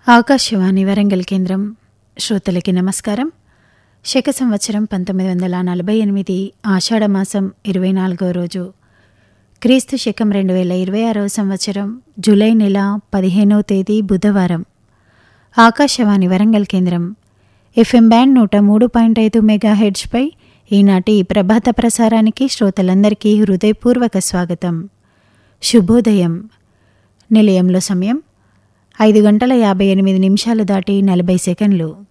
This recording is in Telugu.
ఆకాశవాణి వరంగల్ కేంద్రం శ్రోతలకి నమస్కారం శక సంవత్సరం పంతొమ్మిది వందల నలభై ఎనిమిది ఆషాఢమాసం ఇరవై నాలుగో రోజు క్రీస్తు శకం రెండు వేల ఇరవై ఆరవ సంవత్సరం జూలై నెల పదిహేనవ తేదీ బుధవారం ఆకాశవాణి వరంగల్ కేంద్రం ఎఫ్ఎం బ్యాండ్ నూట మూడు పాయింట్ ఐదు మెగా హెడ్జ్పై ఈనాటి ప్రభాత ప్రసారానికి శ్రోతలందరికీ హృదయపూర్వక స్వాగతం శుభోదయం నిలయంలో సమయం ఐదు గంటల యాభై ఎనిమిది నిమిషాలు దాటి నలభై సెకండ్లు